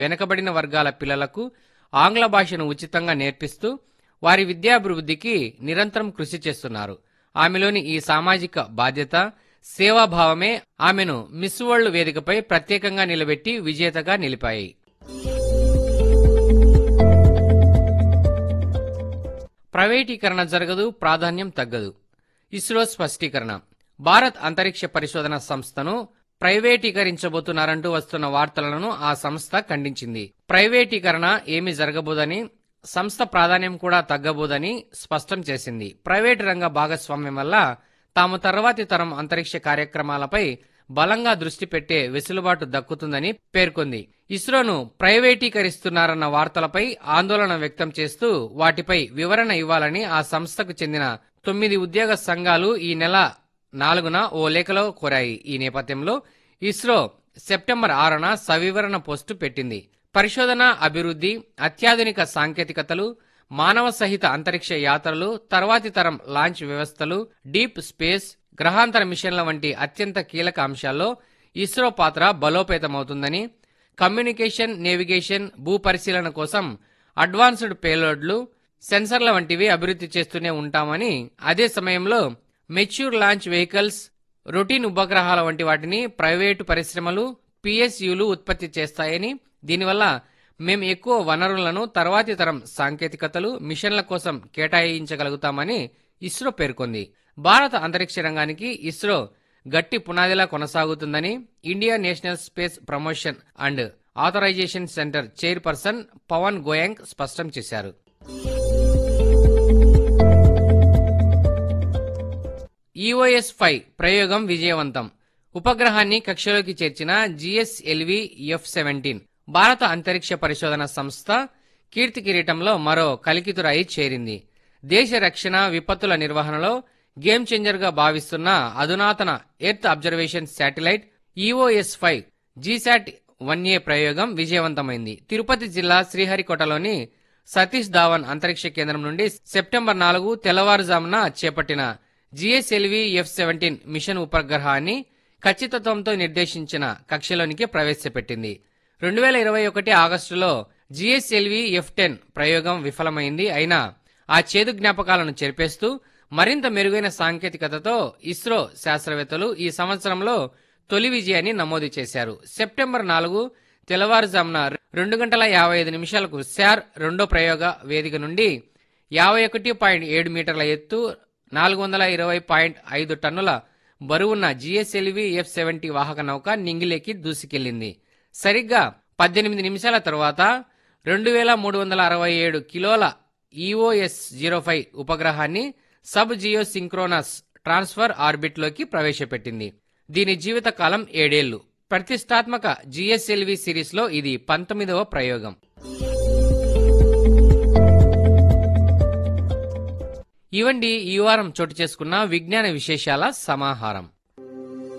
వెనుకబడిన వర్గాల పిల్లలకు ఆంగ్ల భాషను ఉచితంగా నేర్పిస్తూ వారి విద్యాభివృద్ధికి నిరంతరం కృషి చేస్తున్నారు ఆమెలోని ఈ సామాజిక బాధ్యత సేవాభావమే ఆమెను మిస్ వరల్డ్ వేదికపై ప్రత్యేకంగా నిలబెట్టి విజేతగా నిలిపాయి ప్రైవేటీకరణ జరగదు ప్రాధాన్యం తగ్గదు ఇస్రో స్పష్టీకరణ భారత్ అంతరిక్ష పరిశోధన సంస్థను ప్రైవేటీకరించబోతున్నారంటూ వస్తున్న వార్తలను ఆ సంస్థ ఖండించింది ప్రైవేటీకరణ ఏమీ జరగబోదని సంస్థ ప్రాధాన్యం కూడా తగ్గబోదని స్పష్టం చేసింది ప్రైవేటు రంగ భాగస్వామ్యం వల్ల తాము తర్వాతి తరం అంతరిక్ష కార్యక్రమాలపై బలంగా దృష్టి పెట్టే వెసులుబాటు దక్కుతుందని పేర్కొంది ఇస్రోను ప్రైవేటీకరిస్తున్నారన్న వార్తలపై ఆందోళన వ్యక్తం చేస్తూ వాటిపై వివరణ ఇవ్వాలని ఆ సంస్థకు చెందిన తొమ్మిది ఉద్యోగ సంఘాలు ఈ నెల నాలుగున ఓ లేఖలో కోరాయి ఈ నేపథ్యంలో ఇస్రో సెప్టెంబర్ ఆరున సవివరణ పోస్టు పెట్టింది పరిశోధన అభివృద్ధి అత్యాధునిక సాంకేతికతలు మానవ సహిత అంతరిక్ష యాత్రలు తర్వాతి తరం లాంచ్ వ్యవస్థలు డీప్ స్పేస్ గ్రహాంతర మిషన్ల వంటి అత్యంత కీలక అంశాల్లో ఇస్రో పాత్ర బలోపేతమవుతుందని కమ్యూనికేషన్ నేవిగేషన్ భూ పరిశీలన కోసం అడ్వాన్స్డ్ పేలోడ్లు సెన్సర్ల వంటివి అభివృద్ధి చేస్తూనే ఉంటామని అదే సమయంలో మెచ్యూర్ లాంచ్ వెహికల్స్ రొటీన్ ఉపగ్రహాల వంటి వాటిని ప్రైవేటు పరిశ్రమలు పిఎస్యులు ఉత్పత్తి చేస్తాయని దీనివల్ల మేము ఎక్కువ వనరులను తర్వాతి తరం సాంకేతికతలు మిషన్ల కోసం కేటాయించగలుగుతామని ఇస్రో పేర్కొంది భారత అంతరిక్ష రంగానికి ఇస్రో గట్టి పునాదిలా కొనసాగుతుందని India national space promotion and authorisation centre chairperson Pawan Goenka స్పష్టం చేశారు ఈఓఎస్ ఫైవ్ ప్రయోగం విజయవంతం ఉపగ్రహాన్ని కక్షలోకి చేర్చిన జిఎస్ఎల్వి ఎఫ్ సెవెంటీన్ భారత అంతరిక్ష పరిశోధన సంస్థ కీర్తి కిరీటంలో మరో కలికితురాయి చేరింది దేశ రక్షణ విపత్తుల నిర్వహణలో గేమ్ చేంజర్గా భావిస్తున్న అధునాతన earth observation satellite EOS five GSAT one A ప్రయోగం విజయవంతమైంది తిరుపతి జిల్లా శ్రీహరికోటలోని సతీష్ ధావన్ అంతరిక్ష కేంద్రం నుండి సెప్టెంబర్ నాలుగు తెల్లవారుజామున చేపట్టిన జిఎస్ఎల్వి ఎఫ్ సెవెంటీన్ మిషన్ ఉపగ్రహాన్ని ఖచ్చితత్వంతో నిర్దేశించిన కక్షలోనికి ప్రవేశపెట్టింది రెండు వేల ఇరవై ఒకటి ఆగస్టులో జిఎస్ఎల్వి ఎఫ్ టెన్ ప్రయోగం విఫలమైంది అయినా ఆ చేదు జ్ఞాపకాలను చెరిపేస్తూ మరింత మెరుగైన సాంకేతికతతో ఇస్రో శాస్త్రవేత్తలు ఈ సంవత్సరంలో తొలి విజయాన్ని నమోదు చేశారు సెప్టెంబర్ నాలుగు తెల్లవారుజామున రెండు గంటల యాభై ఐదు నిమిషాలకు శార్ రెండో ప్రయోగ వేదిక నుండి యాభై ఒకటి పాయింట్ ఏడు మీటర్ల ఎత్తు నాలుగు వందల ఇరవై పాయింట్ ఐదు టన్నుల బరువున్న జిఎస్ఎల్వి ఎఫ్ సెవెంటీ వాహక నౌక నింగిలేకి దూసుకెళ్లింది సరిగ్గా పద్దెనిమిది నిమిషాల తర్వాత రెండు వేల మూడు వందల అరవై ఏడు కిలోల ఈఓఎస్ జీరో ఫైవ్ ఉపగ్రహాన్ని సబ్ జియో సింక్రోనస్ ట్రాన్స్ఫర్ ఆర్బిట్లోకి ప్రవేశపెట్టింది దీని జీవితకాలం ఏడేళ్లు ప్రతిష్టాత్మక జిఎస్ఎల్వి సిరీస్లో ఇది పంతొమ్మిదవ ప్రయోగం ఇవండి ఈ వారం చోటు చేసుకున్న విజ్ఞాన విశేషాల సమాహారం